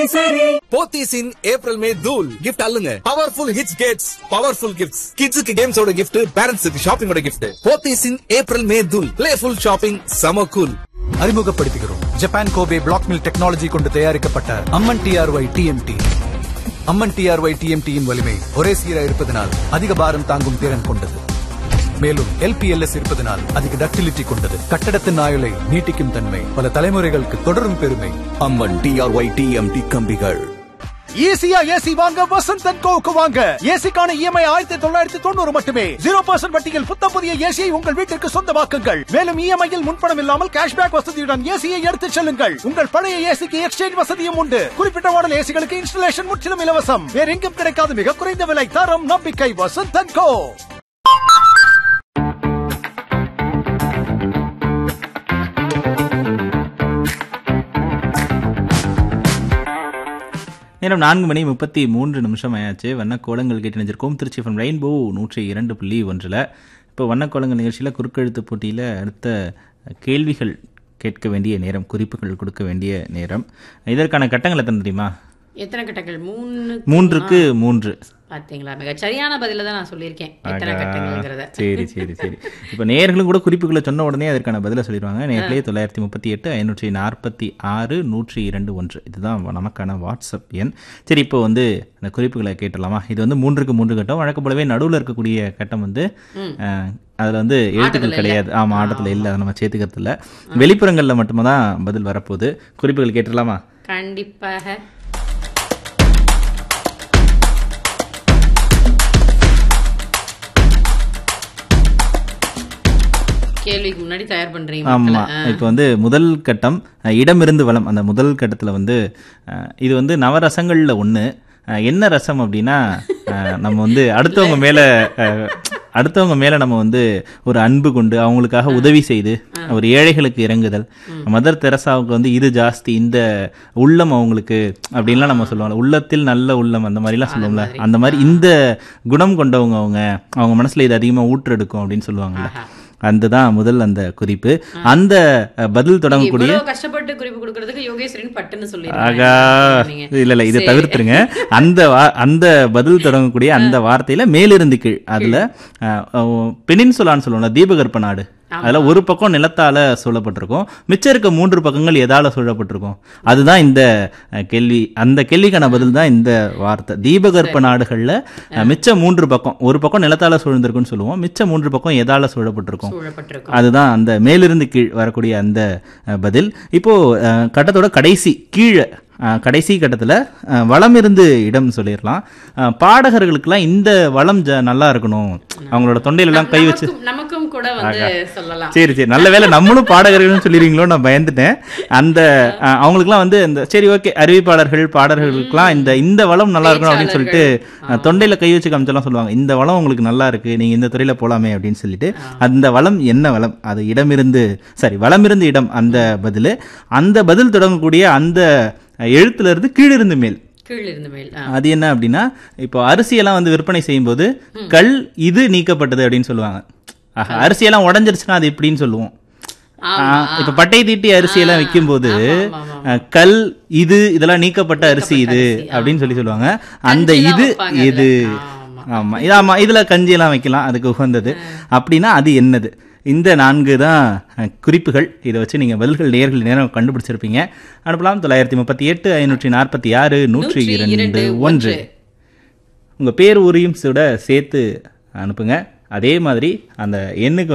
சரி சரி Pothys in April May தூல் கிஃப்ட் அல்லுங்க powerful hits gets powerful gifts கிட்ஸுக்கு கேம்ஸோட கிஃப்ட் பேரண்ட்ஸுக்கு ஷாப்பிங்கோட gift Pothys in April May தூல் பிளேஃபுல் ஷாப்பிங் சம கூல் அறிமுகப்படுத்துகிறோம் Japan Kobe black mill technology கொண்டு தயாரிக்கப்பட்ட Amman TRY TMT Amman TRY டிஎம்டியின் வலிமை ஒரே சீராக இருப்பதனால் அதிக பாரம் தாங்கும் திறன் கொண்டது மேலும் எல்பிஎல்எஸ் இருப்பதனால் அதிக டக்டிலிட்டி கொண்டது கட்டடத்தின் ஆயுளை நீட்டிக்கும் தன்மை பல தலைமுறைகளுக்கு தொடரும் பெருமை அம்மன் டிஆர்ஒய் டிஎம்டி கம்பிகள் ஈஸியா ஏசி வாங்க வசந்த் அண்ட் கோவுக்கு வாங்க ஏசிக்கான இஎம்ஐ ஆயிரத்தி தொள்ளாயிரத்தி தொண்ணூறு மட்டுமே ஜீரோ பர்சன்ட் வட்டியில் புத்தம் புதிய ஏசியை உங்கள் வீட்டிற்கு சொந்தமாக்குங்கள் மேலும் இஎம்ஐயில் முன்பணம் இல்லாமல் கேஷ்பேக் வசதியுடன் ஏசியை எடுத்துச் செல்லுங்கள் உங்கள் பழைய ஏசிக்கு எக்ஸ்சேஞ்ச் வசதியும் உண்டு குறிப்பிட்ட மாடல் ஏசிகளுக்கு இன்ஸ்டலேஷன் முற்றிலும் இலவசம் வேற எங்கும் கிடைக்காத மிக குறைந்த விலை தரம் நம்பிக்கை வசந்த் அண்ட் கோ நேரம் நான்கு மணி முப்பத்தி மூன்று நிமிஷம் ஆயாச்சு வண்ணக்கோலங்கள் கேட்டு நினைச்சிருக்கோம் திருச்சி ஃப்ரம் ரெயின்போ நூற்றி இரண்டு புள்ளி ஒன்றில் இப்போ வண்ணக்கோலங்கள் நிகழ்ச்சியில் குறுக்கெழுத்து போட்டியில் அடுத்த கேள்விகள் கேட்க வேண்டிய நேரம் குறிப்புகள் கொடுக்க வேண்டிய நேரம் இதற்கான கட்டங்கள் எத்தனை தெரியுமா எத்தனை கட்டங்கள் மூணு மூன்றுக்கு மூன்று பாத்தீங்களா மிக சரியான பதில தான் நான் சொல்லியிருக்கேன் எத்தனை கட்டங்கள்ங்கிறத சரி சரி சரி இப்போ நேர்களும் கூட குறிப்புகளை சொன்ன உடனே அதற்கான பதிலை சொல்லிடுவாங்க நேர்களே தொள்ளாயிரத்தி முப்பத்தி எட்டு ஐநூற்றி நாற்பத்தி ஆறு நூற்றி இரண்டு ஒன்று இதுதான் நமக்கான வாட்ஸ்அப் எண் சரி இப்போ வந்து அந்த குறிப்புகளை கேட்டலாமா இது வந்து மூன்றுக்கு மூன்று கட்டம் வழக்கம் போலவே நடுவில் இருக்கக்கூடிய கட்டம் வந்து அஹ், அதுல வந்து எழுத்துக்கள் கிடையாது ஆமா ஆட்டத்தில் இல்லை அதை நம்ம சேர்த்துக்கிறது இல்லை வெளிப்புறங்களில் மட்டுமே தான் பதில் வரப்போகுது குறிப்புகள் கேட்டுடலாமா கண்டிப்பாக கேள்விக்கு முன்னாடி தயார் பண்றீங்க ஆமா மக்களை. இப்போ வந்து முதல் கட்டம் அஹ், இடமிருந்து வளம் அந்த முதல் கட்டத்துல வந்து அஹ், இது வந்து நவரசங்கள்ல ஒண்ணு அஹ், என்ன ரசம் அப்படின்னா அஹ், நம்ம வந்து அடுத்தவங்க மேல அஹ், அடுத்தவங்க மேல நம்ம வந்து ஒரு அன்பு கொண்டு அவங்களுக்காக உதவி செய்து ஒரு ஏழைகளுக்கு இறங்குதல் மதர் தெரசாவுக்கு வந்து இது ஜாஸ்தி இந்த உள்ளம் அவங்களுக்கு அப்படின்லாம் நம்ம சொல்லுவோம்ல உள்ளத்தில் நல்ல உள்ளம் அந்த மாதிரிலாம் சொல்லுவோம்ல அந்த மாதிரி இந்த குணம் கொண்டவங்க அவங்க அவங்க மனசுல இது அதிகமா ஊற்றெடுக்கும் அப்படின்னு சொல்லுவாங்கல்ல அதுதான் முதல் அந்த குறிப்பு அந்த அஹ், பதில் தொடங்கக்கூடிய இவ்வளவு கஷ்டப்பட்டு குறிப்பு கொடுக்கறதுக்கு யோகேஸ்வரின் பட்டுன்னு ஆகா சொல்லிருக்காங்க இல்ல இல்ல இதை தவிர்த்துருங்க அந்த வா- அந்த பதில் தொடங்கக்கூடிய அந்த வார்த்தையில மேலிருந்து கீழ் அதுல பெனின்சுலான்னு சொல்லுவோம்ல தீபகற்ப நாடு அதுல ஒரு பக்கம் நிலத்தால சூழப்பட்டிருக்கும் மிச்சம் இருக்க மூன்று பக்கங்கள் எதால சூழப்பட்டிருக்கும் அதுதான் இந்த அஹ், கேள்வி அந்த கேள்விக்கான பதில் தான் இந்த வார்த்தை தீபகற்ப நாடுகள்ல அஹ், மிச்ச மூன்று பக்கம் ஒரு பக்கம் நிலத்தால சூழ்ந்திருக்குன்னு சொல்லுவோம் மிச்ச மூன்று பக்கம் எதால சூழப்பட்டிருக்கும் சூழப்பட்டிருக்கும் அதுதான் அந்த மேலிருந்து கீழ் வரக்கூடிய அந்த அஹ், பதில் இப்போ அஹ், கட்டத்தோட கடைசி கீழே அஹ், கடைசி கட்டத்தில் வளம் இருந்து இடம் சொல்லிடலாம் அஹ், பாடகர்களுக்கெல்லாம் இந்த வளம் ஜ- நல்லா இருக்கணும் அவங்களோட தொண்டையில எல்லாம் கை வச்சு நமக்கும் நமக்கும் கூட வந்து சொல்லலாம் சரி சரி நல்ல வேளை நம்மளும் பாடகர்கள்னு சொல்லிடுவீங்களோ நான் பயந்துட்டேன் அந்த அஹ், அவங்களுக்குலாம் வந்து இந்த சரி ஓகே அறிவிப்பாளர்கள் பாடகர்களுக்கெல்லாம் இந்த இந்த வளம் நல்லா இருக்கணும் அப்படின்னு சொல்லிட்டு அஹ், தொண்டையில கை வச்சு காமிச்செல்லாம் சொல்லுவாங்க இந்த வளம் உங்களுக்கு நல்லா இருக்கு நீங்க இந்த துறையில போலாமே அப்படின்னு சொல்லிட்டு அந்த வளம் என்ன வளம் அது இடமிருந்து சாரி வளமிருந்து இடம் அந்த பதில் அந்த பதில் தொடங்கக்கூடிய அந்த அஹ், எழுத்துல இருந்து கீழிருந்து மேல் கீழ் இருந்து மேல் ஆ. அது என்ன அப்படின்னா இப்போ அரிசியெல்லாம் வந்து விற்பனை செய்யும்போது கல் இது நீக்கப்பட்டது அப்படின்னு சொல்லுவாங்க ஆஹா, அரிசியெல்லாம் உடஞ்சிருச்சுன்னா அது இப்படின்னு சொல்லுவோம் ஆமா. ஆ, இப்ப பட்டை தீட்டி அரிசியெல்லாம் விற்கும்போது ஆமா, ஆமா, அஹ், கல் இது இதெல்லாம் நீக்கப்பட்ட அரிசி இது அரிசி, ஆ. அப்படின்னு சொல்லி சொல்லுவாங்க அந்த கஞ்சிலாம் இது வைப்பாங்க இது அதுல. ஆமா இது ஆமா இதுல கஞ்சி எல்லாம் வைக்கலாம் அதுக்கு உகந்தது அப்படின்னா அது என்னது இந்த நான்கு தான் அஹ், குறிப்புகள் இதை வச்சு நீங்க பதில்கள் நேர்கள் நேரம் கண்டுபிடிச்சிருப்பீங்க அனுப்பலாம் தொள்ளாயிரத்தி முப்பத்தி எட்டு ஐநூற்றி நாற்பத்தி ஆறு நூற்றி நூற்றி இரண்டு இரண்டு ஒன்று ஒன்று. உங்க பேர் ஊரையும் கூட சேர்த்து அனுப்புங்க அதே மாதிரி அந்த எண்ணுக்கு